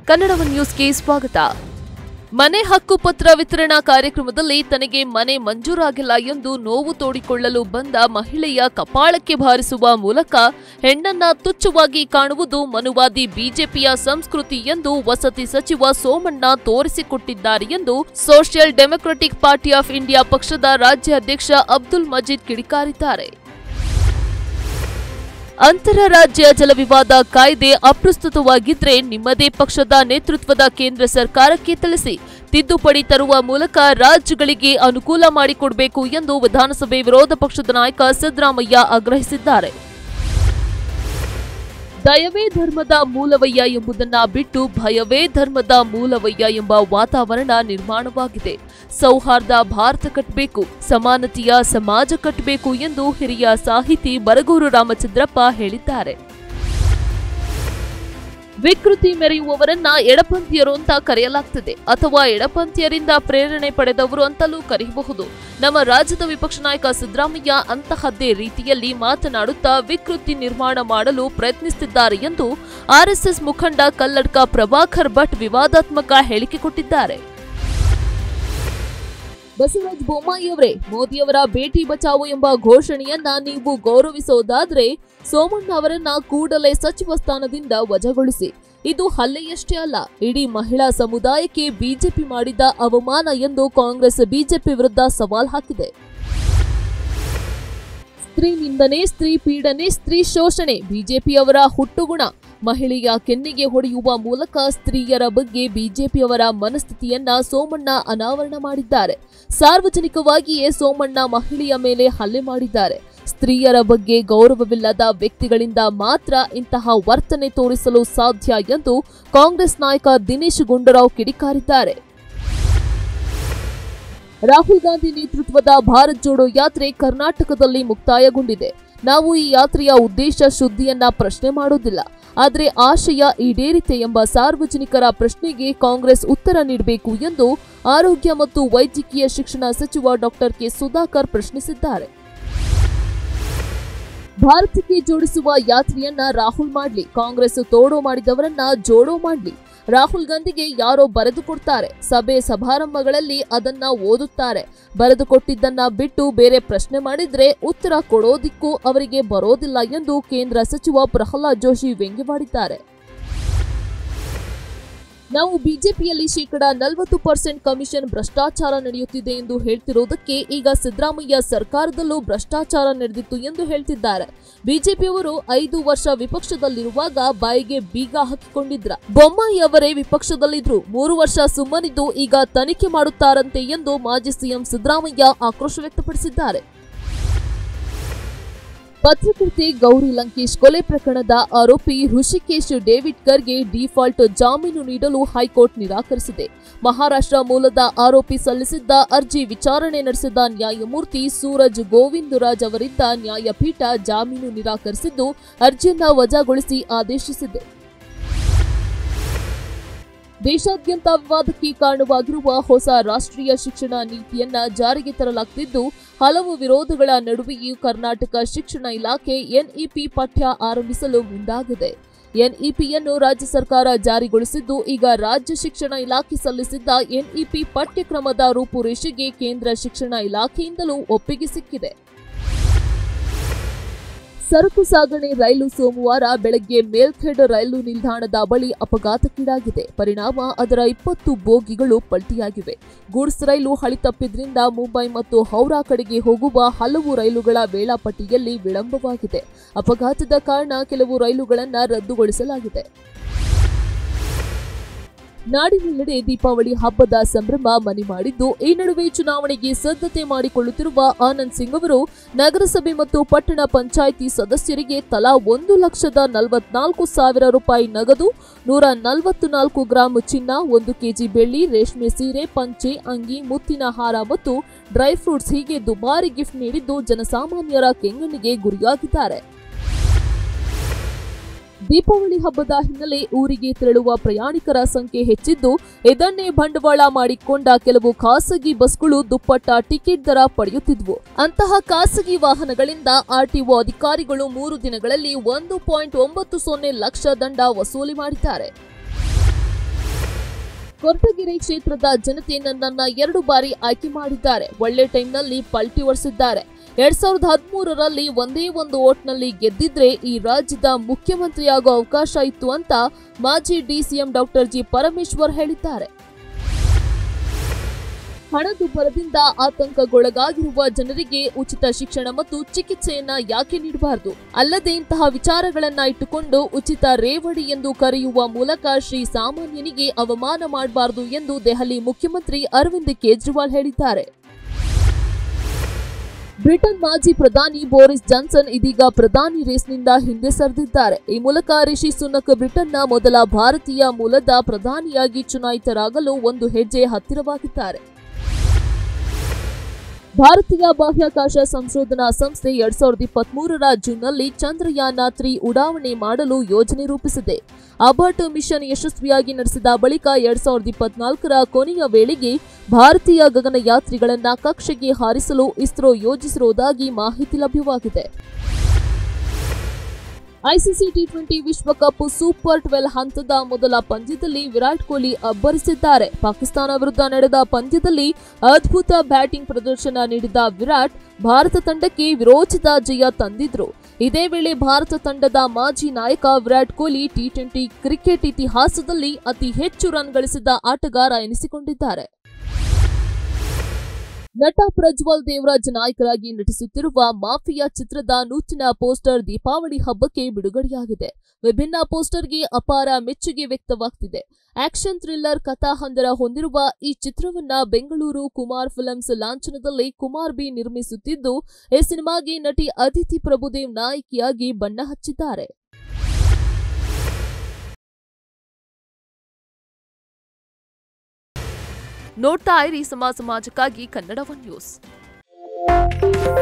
ಕನ್ನಡವ ನ್ಯೂಸ್ಗೆ ಸ್ವಾಗತ ಮನೆ ಹಕ್ಕು ಪತ್ರ ವಿತರಣಾ ಕಾರ್ಯಕ್ರಮದಲ್ಲಿ ತನಗೆ ಮನೆ ಮಂಜೂರಾಗಿಲ್ಲ ಎಂದು ನೋವು ತೋಡಿಕೊಳ್ಳಲು ಬಂದ ಮಹಿಳೆಯ ಕಪಾಳಕ್ಕೆ ಬಾರಿಸುವ ಮೂಲಕ ಹೆಣ್ಣನ್ನ ತುಚ್ಛವಾಗಿ ಕಾಣುವುದು ಮನುವಾದಿ ಬಿಜೆಪಿಯ ಸಂಸ್ಕೃತಿ ಎಂದು ವಸತಿ ಸಚಿವ ಸೋಮಣ್ಣ ತೋರಿಸಿಕೊಟ್ಟಿದ್ದಾರೆ ಎಂದು Social Democratic Party of India ಪಕ್ಷದ ರಾಜ್ಯಾಧ್ಯಕ್ಷ ಅಬ್ದುಲ್ ಮಜೀದ್ ಕಿಡಿಕಾರಿದ್ದಾರೆ ಅಂತರರಾಜ್ಯ ಜಲವಿವಾದ ಕಾಯ್ದೆ ಅಪ್ರಸ್ತುತವಾಗಿದ್ರೆ ನಿಮ್ಮದೇ ಪಕ್ಷದ ನೇತೃತ್ವದ ಕೇಂದ್ರ ಸರ್ಕಾರಕ್ಕೆ ತಿಳಿಸಿ ತಿದ್ದುಪಡಿ ತರುವ ಮೂಲಕ ರಾಜ್ಯಗಳಿಗೆ ಅನುಕೂಲ ಮಾಡಿಕೊಡಬೇಕು ಎಂದು ವಿಧಾನಸಭೆ ವಿರೋಧ ಪಕ್ಷದ ನಾಯಕ ಸಿದ್ದರಾಮಯ್ಯ ಆಗ್ರಹಿಸಿದ್ದಾರೆ ದಯವೇ ಧರ್ಮದ ಮೂಲವಯ್ಯ ಎಂಬುದನ್ನ ಬಿಟ್ಟು ಭಯವೇ ಧರ್ಮದ ಮೂಲವಯ್ಯ ಎಂಬ ವಾತಾವರಣ ನಿರ್ಮಾಣವಾಗಿದೆ ಸೌಹಾರ್ದ ಭಾರತ ಕಟ್ಟಬೇಕು ಸಮಾನತೆಯ ಸಮಾಜ ಕಟ್ಟಬೇಕು ಎಂದು ಹಿರಿಯ ಸಾಹಿತಿ ಬರಗೂರು ರಾಮಚಂದ್ರಪ್ಪ ಹೇಳಿದ್ದಾರೆ ವಿಕೃತಿ ಮೆರೆಯುವವರನ್ನ ಎಡಪಂಥೀಯರು ಅಂತ ಕರೆಯಲಾಗ್ತದೆ ಅಥವಾ ಎಡಪಂಥೀಯರಿಂದ ಪ್ರೇರಣೆ ಪಡೆದವರು ಅಂತಲೂ ಕರೆಯಬಹುದು ನಮ್ಮ ರಾಜ್ಯದ ವಿಪಕ್ಷ ನಾಯಕ ಸಿದ್ದರಾಮಯ್ಯ ಅಂತಹದ್ದೇ ರೀತಿಯಲ್ಲಿ ಮಾತನಾಡುತ್ತಾ ವಿಕೃತಿ ನಿರ್ಮಾಣ ಮಾಡಲು ಪ್ರಯತ್ನಿಸುತ್ತಿದ್ದಾರೆ ಎಂದು ಆರ್ಎಸ್ಎಸ್ ಮುಖಂಡ ಕಲ್ಲಡ್ಕ ಪ್ರಭಾಕರ್ ಭಟ್ ವಿವಾದಾತ್ಮಕ ಹೇಳಿಕೆ ಕೊಟ್ಟಿದ್ದಾರೆ ಬಸವರಾಜ ಬೊಮ್ಮಾಯಿಯವರೇ ಮೋದಿಯವರ ಬೇಟಿ ಬಚಾವೋ ಎಂಬ ಘೋಷಣೆಯನ್ನ ನೀವು ಗೌರವಿಸೋದಾದ್ರೆ ಸೋಮಣ್ಣ ಅವರನ್ನ ಕೂಡಲೇ ಸಚಿವ ಸ್ಥಾನದಿಂದ ವಜಾಗೊಳಿಸಿ ಇದು ಹಲ್ಲೆಯಷ್ಟೇ ಅಲ್ಲ ಇಡೀ ಮಹಿಳಾ ಸಮುದಾಯಕ್ಕೆ ಬಿಜೆಪಿ ಮಾಡಿದ ಅವಮಾನ ಎಂದು ಕಾಂಗ್ರೆಸ್ ಬಿಜೆಪಿ ವಿರುದ್ಧ ಸವಾಲ್ ಹಾಕಿದೆ ಸ್ತ್ರೀ ನಿಂದನೆ ಸ್ತ್ರೀ ಪೀಡನೆ ಸ್ತ್ರೀ ಶೋಷಣೆ ಬಿಜೆಪಿಯವರ ಹುಟ್ಟುಗುಣ ಮಹಿಳೆಯ ಕೆನ್ನೆಗೆ ಹೊಡೆಯುವ ಮೂಲಕ ಸ್ತ್ರೀಯರ ಬಗ್ಗೆ ಬಿಜೆಪಿಯವರ ಮನಸ್ಥಿತಿಯನ್ನ ಸೋಮಣ್ಣ ಅನಾವರಣ ಮಾಡಿದ್ದಾರೆ ಸಾರ್ವಜನಿಕವಾಗಿಯೇ ಸೋಮಣ್ಣ ಮಹಿಳೆಯ ಮೇಲೆ ಹಲ್ಲೆ ಮಾಡಿದ್ದಾರೆ ಸ್ತ್ರೀಯರ ಬಗ್ಗೆ ಗೌರವವಿಲ್ಲದ ವ್ಯಕ್ತಿಗಳಿಂದ ಮಾತ್ರ ಇಂತಹ ವರ್ತನೆ ತೋರಿಸಲು ಸಾಧ್ಯ ಎಂದು ಕಾಂಗ್ರೆಸ್ ನಾಯಕ ದಿನೇಶ್ ಗುಂಡೂರಾವ್ ಕಿಡಿಕಾರಿದ್ದಾರೆ ರಾಹುಲ್ ಗಾಂಧಿ ನೇತೃತ್ವದ ಭಾರತ್ ಜೋಡೋ ಯಾತ್ರೆ ಕರ್ನಾಟಕದಲ್ಲಿ ಮುಕ್ತಾಯಗೊಂಡಿದೆ ನಾವು ಈ ಯಾತ್ರೆಯ ಉದ್ದೇಶ ಶುದ್ಧಿಯನ್ನ ಪ್ರಶ್ನೆ ಮಾಡೋದಿಲ್ಲ ಆದರೆ ಆಶಯ ಈಡೇರಿತೆ ಎಂಬ ಸಾರ್ವಜನಿಕರ ಪ್ರಶ್ನೆಗೆ ಕಾಂಗ್ರೆಸ್ ಉತ್ತರ ನೀಡಬೇಕು ಎಂದು ಆರೋಗ್ಯ ಮತ್ತು ವೈದ್ಯಕೀಯ ಶಿಕ್ಷಣ ಸಚಿವ ಡಾಕ್ಟರ್ ಕೆ ಸುಧಾಕರ್ ಪ್ರಶ್ನಿಸಿದ್ದಾರೆ ಭಾರತಕ್ಕೆ ಜೋಡಿಸುವ ಯಾತ್ರೆಯನ್ನ ರಾಹುಲ್ ಮಾಡ್ಲಿ ಕಾಂಗ್ರೆಸ್ ತೋಡೋ ಮಾಡಿದವರನ್ನ ಜೋಡೋ ಮಾಡ್ಲಿ ರಾಹುಲ್ ಗಾಂಧಿಗೆ ಯಾರೋ ಬರೆದು ಕೊಡ್ತಾರೆ ಸಭೆ ಸಮಾರಂಭಗಳಲ್ಲಿ ಅದನ್ನ ಓದುತ್ತಾರೆ ಬರೆದು ಕೊಟ್ಟಿದ್ದನ್ನ ಬಿಟ್ಟು ಬೇರೆ ಪ್ರಶ್ನೆ ಮಾಡಿದ್ರೆ ಉತ್ತರ ಕೊಡೋದಿಕ್ಕೂ ಅವರಿಗೆ ಬರೋದಿಲ್ಲ ಎಂದು ಕೇಂದ್ರ ಸಚಿವ ಪ್ರಹ್ಲಾದ್ ಜೋಶಿ ವ್ಯಂಗ್ಯವಾಡಿದ್ದಾರೆ ನಾವು ಬಿಜೆಪಿಯಲ್ಲಿ ಶೇಕಡ ನಲವತ್ತು ಪರ್ಸೆಂಟ್ ಕಮಿಷನ್ ಭ್ರಷ್ಟಾಚಾರ ನಡೆಯುತ್ತಿದೆ ಎಂದು ಹೇಳ್ತಿರೋದಕ್ಕೆ ಈಗ ಸಿದ್ದರಾಮಯ್ಯ ಸರ್ಕಾರದಲ್ಲೂ ಭ್ರಷ್ಟಾಚಾರ ನಡೆದಿತ್ತು ಎಂದು ಹೇಳ್ತಿದ್ದಾರೆ ಬಿಜೆಪಿಯವರು ಐದು ವರ್ಷ ವಿಪಕ್ಷದಲ್ಲಿರುವಾಗ ಬಾಯಿಗೆ ಬೀಗ ಹಾಕಿಕೊಂಡಿದ್ರ ಬೊಮ್ಮಾಯಿ ಅವರೇ ವಿಪಕ್ಷದಲ್ಲಿದ್ರು ಮೂರು ವರ್ಷ ಸುಮ್ಮನಿದ್ದು ಈಗ ತನಿಖೆ ಮಾಡುತ್ತಾರಂತೆ ಎಂದು ಮಾಜಿ ಸಿಎಂ ಸಿದ್ದರಾಮಯ್ಯ ಆಕ್ರೋಶ ವ್ಯಕ್ತಪಡಿಸಿದ್ದಾರೆ ಪತ್ರಕರ್ತೆ ಗೌರಿ ಲಂಕೇಶ್ ಕೊಲೆ ಪ್ರಕರಣದ ಆರೋಪಿ ಋಷಿಕೇಶ್ ಡೇವಿಡ್ ಕರ್ಗೆ ಡಿಫಾಲ್ಟ್ ಜಾಮೀನು ನೀಡಲು ಹೈಕೋರ್ಟ್ ನಿರಾಕರಿಸಿದೆ ಮಹಾರಾಷ್ಟ್ರ ಮೂಲದ ಆರೋಪಿ ಸಲ್ಲಿಸಿದ್ದ ಅರ್ಜಿ ವಿಚಾರಣೆ ನಡೆಸಿದ ನ್ಯಾಯಮೂರ್ತಿ ಸೂರಜ್ ಗೋವಿಂದರಾಜ್ ಅವರಿದ್ದ ನ್ಯಾಯಪೀಠ ಜಾಮೀನು ನಿರಾಕರಿಸಿದ್ದು ಅರ್ಜಿಯನ್ನ ವಜಾಗೊಳಿಸಿ ಆದೇಶಿಸಿದೆ ದೇಶಾದ್ಯಂತ ವಿವಾದಕ್ಕೆ ಕಾರಣವಾಗಿರುವ ಹೊಸ ರಾಷ್ಟ್ರೀಯ ಶಿಕ್ಷಣ ನೀತಿಯನ್ನ ಜಾರಿಗೆ ತರಲಾಗುತ್ತಿದ್ದು ಹಲವು ವಿರೋಧಗಳ ನಡುವೆಯೂ ಕರ್ನಾಟಕ ಶಿಕ್ಷಣ ಇಲಾಖೆ ಎನ್ಇಪಿ ಪಠ್ಯ ಆರಂಭಿಸಲು ಮುಂದಾಗಿದೆ ಎನ್ಇಪಿಯನ್ನು ರಾಜ್ಯ ಸರ್ಕಾರ ಜಾರಿಗೊಳಿಸಿದ್ದು ಈಗ ರಾಜ್ಯ ಶಿಕ್ಷಣ ಇಲಾಖೆ ಸಲ್ಲಿಸಿದ್ದ ಎನ್ಇಪಿ ಪಠ್ಯಕ್ರಮದ ರೂಪುರೇಷೆಗೆ ಕೇಂದ್ರ ಶಿಕ್ಷಣ ಇಲಾಖೆಯಿಂದಲೂ ಒಪ್ಪಿಗೆ ಸಿಕ್ಕಿದೆ ಸರಕು ಸಾಗಣೆ ರೈಲು ಸೋಮವಾರ ಬೆಳಗ್ಗೆ ಮೇಲ್ಖೆಡ್ ರೈಲು ನಿಲ್ದಾಣದ ಬಳಿ ಅಪಘಾತಕ್ಕೀಡಾಗಿದೆ ಪರಿಣಾಮ ಅದರ ಇಪ್ಪತ್ತು ಬೋಗಿಗಳು ಪಲ್ಟಿಯಾಗಿವೆ ಗೂಡ್ಸ್ ರೈಲು ಹಳಿ ತಪ್ಪಿದ್ರಿಂದ ಮುಂಬೈ ಮತ್ತು ಹೌರಾ ಕಡೆಗೆ ಹೋಗುವ ಹಲವು ರೈಲುಗಳ ವೇಳಾಪಟ್ಟಿಯಲ್ಲಿ ವಿಳಂಬವಾಗಿದೆ ಅಪಘಾತದ ಕಾರಣ ಕೆಲವು ರೈಲುಗಳನ್ನು ರದ್ದುಗೊಳಿಸಲಾಗಿದೆ ನಾಡಿನೆಲ್ಲೆಡೆ ದೀಪಾವಳಿ ಹಬ್ಬದ ಸಂಭ್ರಮ ಮನೆ ಮಾಡಿದ್ದು ಈ ನಡುವೆ ಚುನಾವಣೆಗೆ ಸಿದ್ಧತೆ ಮಾಡಿಕೊಳ್ಳುತ್ತಿರುವ ಆನಂದ್ ಸಿಂಗ್ ಅವರು ನಗರಸಭೆ ಮತ್ತು ಪಟ್ಟಣ ಪಂಚಾಯಿತಿ ಸದಸ್ಯರಿಗೆ ತಲಾ ಒಂದು ಲಕ್ಷದ ನಲವತ್ನಾಲ್ಕು ಸಾವಿರ ರೂಪಾಯಿ ನಗದು ನೂರ ನಲವತ್ತು ನಾಲ್ಕು ಗ್ರಾಂ ಚಿನ್ನ ಒಂದು ಕೆಜಿ ಬೆಳ್ಳಿ ರೇಷ್ಮೆ ಸೀರೆ ಪಂಚೆ ಅಂಗಿ ಮುತ್ತಿನ ಹಾರ ಮತ್ತು ಡ್ರೈ ಫ್ರೂಟ್ಸ್ ಹೀಗೆ ದುಬಾರಿ ಗಿಫ್ಟ್ ನೀಡಿದ್ದು ಜನಸಾಮಾನ್ಯರ ಕೆಂಗಣ್ಣಿಗೆ ಗುರಿಯಾಗಿದ್ದಾರೆ ದೀಪಾವಳಿ ಹಬ್ಬದ ಹಿನ್ನೆಲೆ ಊರಿಗೆ ತೆರಳುವ ಪ್ರಯಾಣಿಕರ ಸಂಖ್ಯೆ ಹೆಚ್ಚಿದ್ದು ಇದನ್ನೇ ಬಂಡವಾಳ ಮಾಡಿಕೊಂಡ ಕೆಲವು ಖಾಸಗಿ ಬಸ್ಗಳು ದುಪ್ಪಟ್ಟ ಟಿಕೆಟ್ ದರ ಪಡೆಯುತ್ತಿದ್ವು ಅಂತಹ ಖಾಸಗಿ ವಾಹನಗಳಿಂದ ಆರ್ಟಿಒ ಅಧಿಕಾರಿಗಳು ಮೂರು ದಿನಗಳಲ್ಲಿ ಒಂದು ಪಾಯಿಂಟ್ ಒಂಬತ್ತು ಸೊನ್ನೆ ಲಕ್ಷ ದಂಡ ವಸೂಲಿ ಮಾಡಿದ್ದಾರೆ ಕೊರಟಗೆರೆ ಕ್ಷೇತ್ರದ ಜನತೆ ನನ್ನನ್ನ ಎರಡು ಬಾರಿ ಆಯ್ಕೆ ಮಾಡಿದ್ದಾರೆ ಒಳ್ಳೆ ಟೈಮ್ನಲ್ಲಿ ಪಲ್ಟಿ ಒರೆಸಿದ್ದಾರೆ ಎರಡ್ ಸಾವಿರದ ಹದಿಮೂರರಲ್ಲಿ ಒಂದೇ ಒಂದು ಓಟ್ನಲ್ಲಿ ಗೆದ್ದಿದ್ರೆ ಈ ರಾಜ್ಯದ ಮುಖ್ಯಮಂತ್ರಿಯಾಗೋ ಅವಕಾಶ ಇತ್ತು ಅಂತ ಮಾಜಿ ಡಿಸಿಎಂ ಡಾಕ್ಟರ್ ಜಿ ಪರಮೇಶ್ವರ್ ಹೇಳಿದ್ದಾರೆ ಹಣದುಬ್ಬರದಿಂದ ಆತಂಕಗೊಳಗಾಗಿರುವ ಜನರಿಗೆ ಉಚಿತ ಶಿಕ್ಷಣ ಮತ್ತು ಚಿಕಿತ್ಸೆಯನ್ನ ಯಾಕೆ ನೀಡಬಾರದು ಅಲ್ಲದೆ ಇಂತಹ ವಿಚಾರಗಳನ್ನ ಇಟ್ಟುಕೊಂಡು ಉಚಿತ ರೇವಡಿ ಎಂದು ಕರೆಯುವ ಮೂಲಕ ಶ್ರೀ ಸಾಮಾನ್ಯನಿಗೆ ಅವಮಾನ ಮಾಡಬಾರದು ಎಂದು ದೆಹಲಿ ಮುಖ್ಯಮಂತ್ರಿ ಅರವಿಂದ್ ಕೇಜ್ರಿವಾಲ್ ಹೇಳಿದ್ದಾರೆ ಬ್ರಿಟನ್ ಮಾಜಿ ಪ್ರಧಾನಿ ಬೋರಿಸ್ ಜಾನ್ಸನ್ ಇದೀಗ ಪ್ರಧಾನಿ ರೇಸ್ನಿಂದ ಹಿಂದೆ ಸರಿದಿದ್ದಾರೆ ಈ ಮೂಲಕ ರಿಷಿ ಸುನಕ್ ಬ್ರಿಟನ್ನ ಮೊದಲ ಭಾರತೀಯ ಮೂಲದ ಪ್ರಧಾನಿಯಾಗಿ ಚುನಾಯಿತರಾಗಲು ಒಂದು ಹೆಜ್ಜೆ ಹತ್ತಿರವಾಗಿದ್ದಾರೆ ಭಾರತೀಯ ಬಾಹ್ಯಾಕಾಶ ಸಂಶೋಧನಾ ಸಂಸ್ಥೆ ಎರಡ್ ಸಾವಿರದ ಇಪ್ಪತ್ಮೂರರ ಜೂನ್ನಲ್ಲಿ ಚಂದ್ರಯಾನ ತ್ರೀ ಉಡಾವಣೆ ಮಾಡಲು ಯೋಜನೆ ರೂಪಿಸಿದೆ ಅಬರ್ಟ್ ಮಿಷನ್ ಯಶಸ್ವಿಯಾಗಿ ನಡೆಸಿದ ಬಳಿಕ ಎರಡ್ ಸಾವಿರದ ಇಪ್ಪತ್ನಾಲ್ಕರ ಕೊನೆಯ ವೇಳೆಗೆ ಭಾರತೀಯ ಗಗನಯಾತ್ರಿಗಳನ್ನ ಕಕ್ಷೆಗೆ ಹಾರಿಸಲು ಇಸ್ರೋ ಯೋಜಿಸಿರುವುದಾಗಿ ಮಾಹಿತಿ ಲಭ್ಯವಾಗಿದೆ ಐಸಿಸಿ ಟಿ ಟ್ವೆಂಟಿ ವಿಶ್ವಕಪ್ ಸೂಪರ್ ಟ್ವೆಲ್ ಹಂತದ ಮೊದಲ ಪಂದ್ಯದಲ್ಲಿ ವಿರಾಟ್ ಕೊಹ್ಲಿ ಅಬ್ಬರಿಸಿದ್ದಾರೆ ಪಾಕಿಸ್ತಾನ ವಿರುದ್ಧ ನಡೆದ ಪಂದ್ಯದಲ್ಲಿ ಅದ್ಭುತ ಬ್ಯಾಟಿಂಗ್ ಪ್ರದರ್ಶನ ನೀಡಿದ ವಿರಾಟ್ ಭಾರತ ತಂಡಕ್ಕೆ ವಿರೋಚಿತ ಜಯ ತಂದಿದ್ರು ಇದೇ ವೇಳೆ ಭಾರತ ತಂಡದ ಮಾಜಿ ನಾಯಕ Virat Kohli T twenty cricket ಇತಿಹಾಸದಲ್ಲಿ ಅತಿ ಹೆಚ್ಚು ರನ್ ಗಳಿಸಿದ ಆಟಗಾರ ಎನಿಸಿಕೊಂಡಿದ್ದಾರೆ ನಟ ಪ್ರಜ್ವಲ್ ದೇವರಾಜ್ ನಾಯಕರಾಗಿ ನಟಿಸುತ್ತಿರುವ ಮಾಫಿಯಾ ಚಿತ್ರದ ನೂತನ ಪೋಸ್ಟರ್ ದೀಪಾವಳಿ ಹಬ್ಬಕ್ಕೆ ಬಿಡುಗಡೆಯಾಗಿದೆ ವಿಭಿನ್ನ ಪೋಸ್ಟರ್ಗೆ ಅಪಾರ ಮೆಚ್ಚುಗೆ ವ್ಯಕ್ತವಾಗ್ತಿದೆ ಆಕ್ಷನ್ ಥ್ರಿಲ್ಲರ್ ಕಥಾಹಂದರ ಹೊಂದಿರುವ ಈ ಚಿತ್ರವನ್ನ ಬೆಂಗಳೂರು ಕುಮಾರ್ ಫಿಲ್ಮ್ಸ್ ಲಾಂಛನದಲ್ಲಿ ಕುಮಾರ್ ಬಿ ನಿರ್ಮಿಸುತ್ತಿದ್ದು ಈ ಸಿನಿಮಾಗೆ ನಟಿ ಅದಿತಿ ಪ್ರಭುದೇವ್ ನಾಯಕಿಯಾಗಿ ಬಣ್ಣ ಹಚ್ಚಿದ್ದಾರೆ ನೋಡ್ತಾ ಇರಿ ಸಮಾಜ ಸಮಾಜಕ್ಕಾಗಿ ಕನ್ನಡ ಒನ್ ನ್ಯೂಸ್